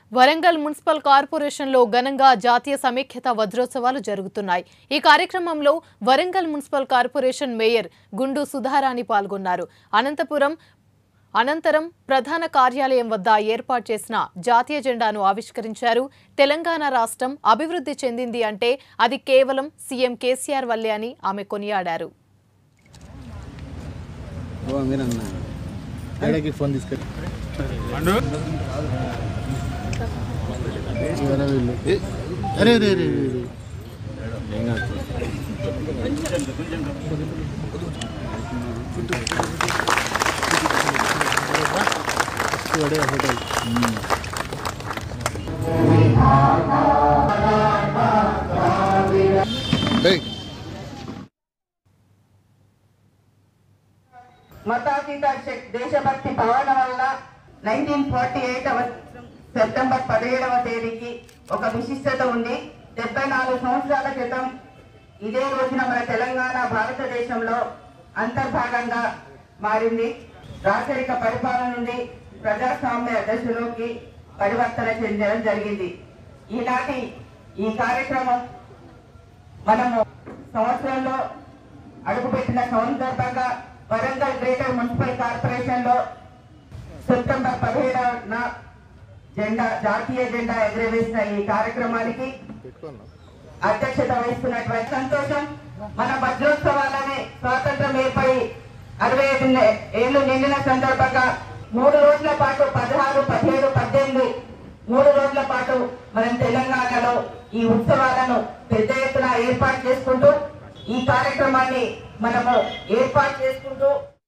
Warangal municipal కార్పొరేషన్లో ఘనంగా జాతీయ సమైక్యత వజ్రోత్సవాలు జరుగుతున్నాయి ఈ కార్యక్రమంలో వరంగల్ మున్సిపల్ కార్పొరేషన్ మేయర్ గుండు సుధారాణి పాల్గొన్నారు అనంతపురం అనంతరం ప్రధాన కార్యాలయం వద్ద ఏర్పాటు చేసిన జాతీయ జెండాను ఆవిష్కరించారు తెలంగాణ రాష్ట్రం అభివృద్ధి చెందింది అంటే అది కేవలం సీఎం కేసీఆర్ వల్లే అని ఆమె కొనియాడారు ఓ మీరన్నా డాడీకి ఫోన్ తీసుకెళ్ళి ఎవరో వీళ్ళు. అరే అరే అరే అరే, అరే. ఏం కాదు. వాడే హోటల్ ఏయ్ మతాతీత శక్- దేశభక్తి భావన వల్ల నైన్టీన్ ఫార్టీ ఎయిట్ సెప్టెంబర్ పదిహేడవ తేదీకి ఒక విశిష్టత ఉంది డెబ్బై నాలుగు సంవత్సరాల క్రితం ఇదే రోజున మన తెలంగాణ భారతదేశంలో అంతర్భాగంగా మారింది రాచరిక పరిపాలన నుండి ప్రజాస్వామ్య దశలోకి పరివర్తన చెందడం జరిగింది ఈనాటి ఈ కార్యక్రమం మనము సంవత్సరంలో అడుగుపెట్టిన సందర్భంగా వరంగల్ గ్రేటర్ మున్సిపల్ కార్పొరేషన్ లో సెప్టెంబర్ పదిహేడున జెండా జాతీయ జెండా ఎగురవేసిన ఈ కార్యక్రమానికి పెట్టుకోన్నా అధ్యక్షత వహిస్తున్నటువంటి సంతోషం మన వజ్రోత్సవాలనే స్వాతంత్రం ఏర్పడి అరవై ఐదు నే- ఏళ్లు నిండిన సందర్భంగా మూడు రోజుల పాటు పదహారు పదిహేడు పద్దెనిమిది మూడు రోజుల పాటు మనం తెలంగాణలో ఈ ఉత్సవాలను పెద్ద ఎత్తున ఏర్పాటు చేసుకుంటూ ఈ కార్యక్రమాన్ని మనము ఏర్పాటు చేసుకుంటూ